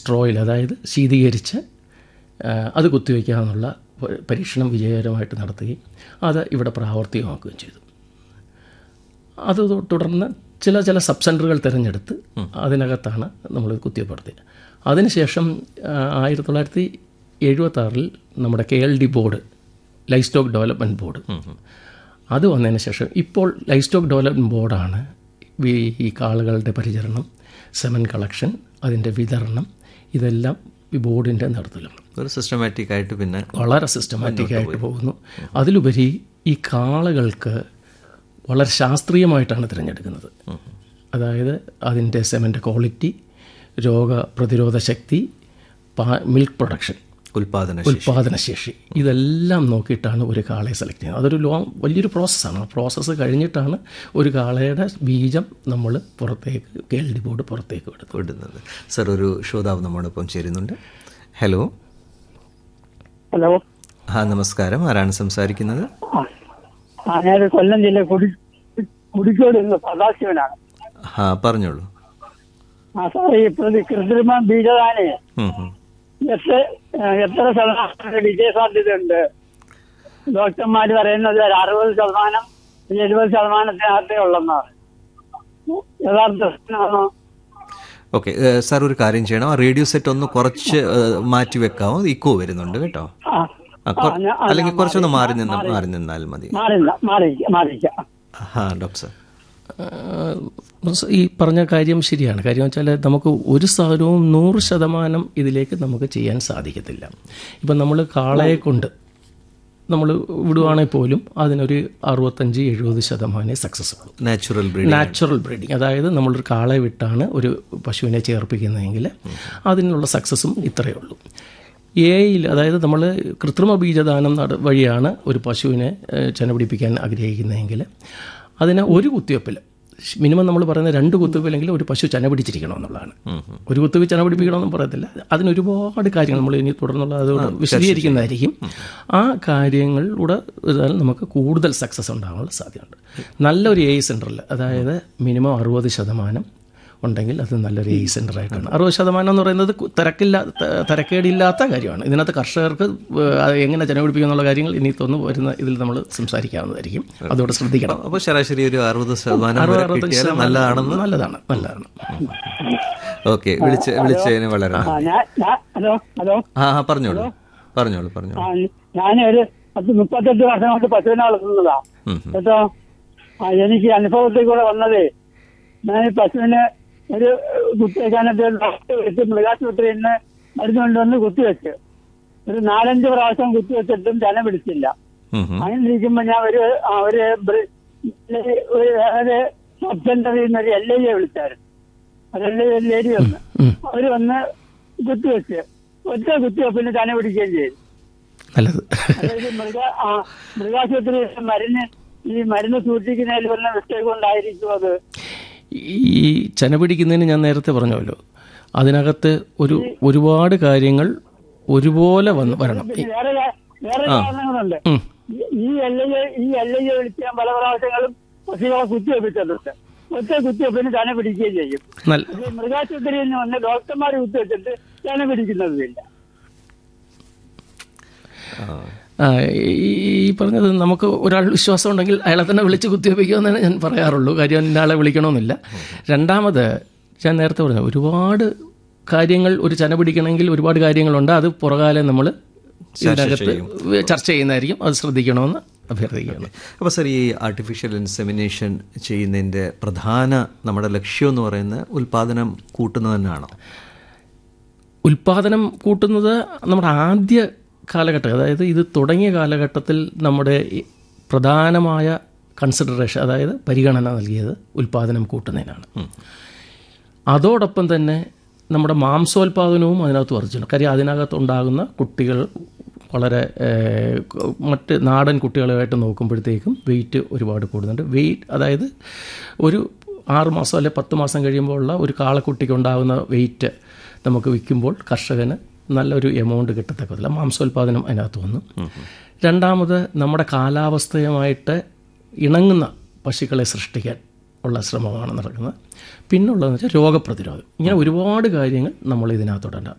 സ്ട്രോയിൽ അതായത് ശീതീകരിച്ച് ആ, അത് കുത്തിവെക്കാമെന്നുള്ള പ- പരീക്ഷണം വിജയകരമായിട്ട് നടത്തുകയും അത് ഇവിടെ പ്രാവർത്തികമാക്കുകയും ചെയ്തു അത് തു- തുടർന്ന് ചില ചില സബ് സെൻറ്ററുകൾ തിരഞ്ഞെടുത്ത് അതിനകത്താണ് നമ്മൾ കുത്തിവെപ്പെടുത്തിയത് അതിനുശേഷം ആ, ആയിരത്തി തൊള്ളായിരത്തി എഴുപത്താറിൽ നമ്മുടെ K L D board livestock development board അത് വന്നതിന് ശേഷം ഇപ്പോൾ ലൈഫ് സ്റ്റോക്ക് ഡെവലപ്മെൻറ്റ് ബോർഡാണ് ഈ- ഈ കാളുകളുടെ പരിചരണം സെമൻ കളക്ഷൻ അതിൻ്റെ വിതരണം ഇതെല്ലാം ഈ ബോർഡിൻ്റെ നേതൃത്വത്തിലാണ് ഒരു സിസ്റ്റമാറ്റിക് ആയിട്ട് പിന്നെ വളരെ സിസ്റ്റമാറ്റിക് ആയിട്ട് പോകുന്നു അതിലുപരി ഈ കാളകൾക്ക് വളരെ ശാസ്ത്രീയമായിട്ടാണ് തിരഞ്ഞെടുക്കുന്നത് അതായത് അതിൻ്റെ സെമൻ്റെ ക്വാളിറ്റി രോഗപ്രതിരോധ ശക്തി മിൽക്ക് പ്രൊഡക്ഷൻ ഉൽപാദന ഉൽപാദനശേഷി ഇതെല്ലാം നോക്കിയിട്ടാണ് ഒരു കാളയെ സെലക്ട് ചെയ്യുന്നത് അതൊരു ലോങ് വലിയൊരു പ്രോസസ്സാണ് ആ പ്രോസസ്സ് കഴിഞ്ഞിട്ടാണ് ഒരു കാളയുടെ ബീജം നമ്മൾ പുറത്തേക്ക് കെ എൽ ഡി ബോർഡ് പുറത്തേക്ക് വിടുന്നത് വിടുന്നത് സർ ഒരു ശ്രോതാവ് നമ്മോടൊപ്പം ചേരുന്നുണ്ട് ഹലോ ഹലോ ആ നമസ്കാരം ആരാണ് സംസാരിക്കുന്നത് ആ ആ, ഞാൻ കൊല്ലം ജില്ല കുടി കുടിക്കോട് നിന്ന് സദാശിവനാണ് ആ പറഞ്ഞോളൂ ആ സാറേ ഇപ്പോഴത്തെ കൃത്രിമ ബീജദാനെ ഉം, ഉം. എത്ര ആ, എത്ര ശതമാനം വിജയ സാധ്യതയുണ്ട് ഡോക്ടർമാർ പറയുന്നത് ഒരു അറുപത് ശതമാനം ഒരു എഴുപത് ശതമാനത്തിനകത്തേ ഉള്ളെന്നാണ് യഥാർത്ഥമാണോ ഓക്കെ ഏ, സാർ ഒരു കാര്യം ചെയ്യണം ആ റേഡിയോ സെറ്റ് ഒന്ന് കുറച്ച് ഏ, മാറ്റി വെക്കാമോ ഇക്കോ വരുന്നുണ്ട് കേട്ടോ ആ ആ, കൊ- ആ, ഞാൻ- ആ, അല്ലെങ്കിൽ ഞാൻ കുറച്ചൊന്ന് മാറി മാറി- നിന്ന് മാറി- മാറി നിന്നാൽ മതി മാറില്ല മാറിയിരിക്കാം മാറിയിരിക്കാം ആ ഡോക്ടർ സാർ ആഹ് ഈ പറഞ്ഞ കാര്യം ശരിയാണ് കാര്യം വെച്ചാൽ നമുക്ക് ഒരു സാധനവും നൂറ് ശതമാനം ഇതിലേക്ക് നമുക്ക് ചെയ്യാൻ സാധിക്കത്തില്ല ഇപ്പം നമ്മൾ കാളയെ കൊണ്ട് നമ്മൾ വിടുവാണെങ്കിൽ പോലും അതിനൊരു അറുപത്തഞ്ച് എഴുപത് ശതമാനമേ സക്സസ് ഉള്ളൂ നാച്ചുറൽ ബ്രീഡിംഗ് നാച്ചുറൽ ബ്രീഡിങ് അതായത് നമ്മളൊരു കാളയെ വിട്ടാണ് ഒരു പശുവിനെ ചേർപ്പിക്കുന്നതെങ്കിൽ അതിനുള്ള സക്സസും ഇത്രയേ ഉള്ളൂ എയിൽ അതായത് നമ്മൾ കൃത്രിമ ബീജദാനം നട വഴിയാണ് ഒരു പശുവിനെ ഏഹ്, ചെനപിടിപ്പിക്കാൻ ആഗ്രഹിക്കുന്നതെങ്കിൽ അതിന് ഒരു കുത്തിവെപ്പിൽ മിനിമം നമ്മൾ പറയുന്ന രണ്ട് കുത്തിവെപ്പിലെങ്കിലും ഒരു പശു ചെന പിടിച്ചിരിക്കണം എന്നുള്ളതാണ് ഒരു കുത്തിവെപ്പ് ചെന പിടിപ്പിക്കണമെന്നും പറയത്തില്ല അതിന് ഒരുപാട് കാര്യങ്ങൾ നമ്മൾ ഇനി തുടർന്നുള്ള അതോട് വിശദീകരിക്കുന്നതായിരിക്കും ആ കാര്യങ്ങളിലൂടെ ഇതാൽ നമുക്ക് കൂടുതൽ സക്സസ് ഉണ്ടാകാനുള്ള സാധ്യതയുണ്ട് നല്ലൊരു എ സെൻറ്ററിൽ അതായത് മിനിമം അറുപത് ശതമാനം ഉണ്ടെങ്കിൽ അത് നല്ലൊരു എ സെൻ്ററായിട്ടാണ് അറുപത് ശതമാനം എന്ന് പറയുന്നത് കു- തിരക്കില്ല ത- തിരക്കേടില്ലാത്ത കാര്യമാണ് ഇതിനകത്ത് കർഷകർക്ക് ഏഹ്, അത് എങ്ങനെ ജനപിടിപ്പിക്കുക എന്നുള്ള കാര്യങ്ങൾ ഇനി തോന്നു വരുന്ന ഇതിൽ നമ്മൾ സംസാരിക്കാവുന്നതായിരിക്കും അതോടെ ശ്രദ്ധിക്കണം അപ്പോൾ ശരാശരി ഒരു അറുപത് ശതമാനം അറുപത് വരെ അറുപത്തഞ്ച് കിട്ടിയാൽ ശതമാനം നല്ലതാണെന്ന് നല്ലതാണ് നല്ലതാണ് ഓക്കെ വിളിച്ച് വിളിച്ചതിന് വളരെ ആ നന്ദി ഞാൻ ഞാൻ- ഹലോ ഹലോ ആ ആ പറഞ്ഞോളൂ പറഞ്ഞോളൂ പറഞ്ഞോളൂ ആ ഞാനൊരു പത്ത് മുപ്പത്തെട്ട് വർഷം കൊണ്ട് പശുവിനെ വളർത്തുന്നതാ ഉം, ഉം. കേട്ടോ ആ എനിക്ക് അനുഭവത്തിൽ കൂടെ വന്നതേ ഞാൻ ഈ പശുവിന് ഒരു കുത്തിവെക്കാനൊക്കെ ഡോക്ടർ വെച്ച് മൃഗാശുപത്രിയിൽ നിന്ന് മരുന്ന് കൊണ്ടുവന്ന് കുത്തിവെച്ച് ഒരു നാലഞ്ച് പ്രാവശ്യം കുത്തിവെച്ചിട്ടും ജനം പിടിച്ചില്ല ഉം, ഉം. അങ്ങനെ ഇരിക്കുമ്പോ ഞാൻ ഒരു ആ, ഒരു ബ്രി- ഒരു ഒരു സബ് സെന്ററിൽ നിന്ന് ഒരു എൽ ഐയെ വിളിച്ചായിരുന്നു ഒരു എൽ ഐ ലേഡി വന്ന് ഉം. അവര് വന്ന് കുത്തിവെച്ച് ഒറ്റ കുത്തിവെപ്പിന് ജനം പിടിക്കുകയും ചെയ്തു നല്ലത് അതായത് മൃഗ ആ മൃഗാശുപത്രി മരുന്ന് ഈ മരുന്ന് സൂക്ഷിക്കുന്നതിൽ വല്ല മിസ്റ്റേക്ക് കൊണ്ടായിരിക്കും അത് ഈ ചെന പിടിക്കുന്നതിന് ഞാൻ നേരത്തെ പറഞ്ഞല്ലോ അതിനകത്ത് ഒരു ഒരുപാട് കാര്യങ്ങൾ ഒരുപോലെ വന്ന് വരണം പിന്നെ വേറെ കാ- വേറെ കാരണങ്ങളുണ്ട് ഉം. ഈ- E L I E L I വിളിച്ച് ഞാൻ പല പ്രാവശ്യങ്ങളും പശുക്കളെ കുത്തിവെപ്പിച്ചിട്ടുണ്ട് ഒറ്റ കുത്തിവെപ്പിന് ചന പിടിക്കുകയും ചെയ്യും നല്ല പക്ഷേ മൃഗാശുപത്രിയിൽ നിന്ന് വന്ന് ഡോക്ടർമാർ കുത്തിവെച്ചിട്ട് ചന പിടിക്കുന്നതുമില്ല ആ. ആ, ഈ ഈ പറഞ്ഞത് നമുക്ക് ഒരാൾ വിശ്വാസം ഉണ്ടെങ്കിൽ അയാളെ തന്നെ വിളിച്ച് കുത്തിവെപ്പിക്കുമെന്നാണ് ഞാൻ പറയാറുള്ളൂ കാര്യം ഇന്ന ആളെ വിളിക്കണമെന്നില്ല രണ്ടാമത് ഞാൻ നേരത്തെ പറഞ്ഞു ഒരുപാട് കാര്യങ്ങൾ ഒരു ചന പിടിക്കണമെങ്കിൽ ഒരുപാട് കാര്യങ്ങളുണ്ട് അത് പുറകാലം നമ്മൾ ഇതിനകത്ത് ചർച്ച ചെയ്യുന്നതായിരിക്കും അത് ശ്രദ്ധിക്കണമെന്ന് അഭ്യർത്ഥിക്കുകയാണ് അപ്പോൾ സർ ഈ ആർട്ടിഫിഷ്യൽ ഇൻസെമിനേഷൻ ചെയ്യുന്നതിൻ്റെ പ്രധാന നമ്മുടെ ലക്ഷ്യം എന്ന് പറയുന്നത് ഉൽപാദനം കൂട്ടുന്നത് തന്നെയാണോ ഉൽപാദനം കൂട്ടുന്നത് നമ്മുടെ ആദ്യ കാലഘട്ടം അതായത് ഇത് തുടങ്ങിയ കാലഘട്ടത്തിൽ നമ്മുടെ ഈ പ്രധാനമായ കൺസിഡറേഷൻ അതായത് പരിഗണന നൽകിയത് ഉൽപാദനം കൂട്ടുന്നതിനാണ് അതോടൊപ്പം തന്നെ നമ്മുടെ മാംസോൽപാദനവും അതിനകത്ത് വർദ്ധിച്ചിട്ടുണ്ട് കാര്യം അതിനകത്ത് ഉണ്ടാകുന്ന കുട്ടികൾ വളരെ ഏഹ്, മറ്റ് നാടൻ കുട്ടികളുമായിട്ട് നോക്കുമ്പോഴത്തേക്കും വെയിറ്റ് ഒരുപാട് കൂടുന്നുണ്ട് വെയിറ്റ് അതായത് ഒരു ആറ് മാസം അല്ലെ പത്ത് മാസം കഴിയുമ്പോൾ ഉള്ള ഒരു കാളക്കുട്ടിക്ക് ഉണ്ടാകുന്ന വെയിറ്റ് നമുക്ക് വിൽക്കുമ്പോൾ കർഷകന് നല്ലൊരു എമൗണ്ട് കിട്ടത്തക്കത്തില്ല മാംസോൽപാദനം അതിനകത്ത് വന്നു രണ്ടാമത് നമ്മുടെ കാലാവസ്ഥയുമായിട്ട് ഇണങ്ങുന്ന പശുക്കളെ സൃഷ്ടിക്കാൻ ഉള്ള ശ്രമമാണ് നടക്കുന്നത് പിന്നുള്ളതെന്ന് വെച്ചാൽ രോഗപ്രതിരോധം ഇങ്ങനെ ഒരുപാട് കാര്യങ്ങൾ നമ്മൾ ഇതിനകത്തോടെ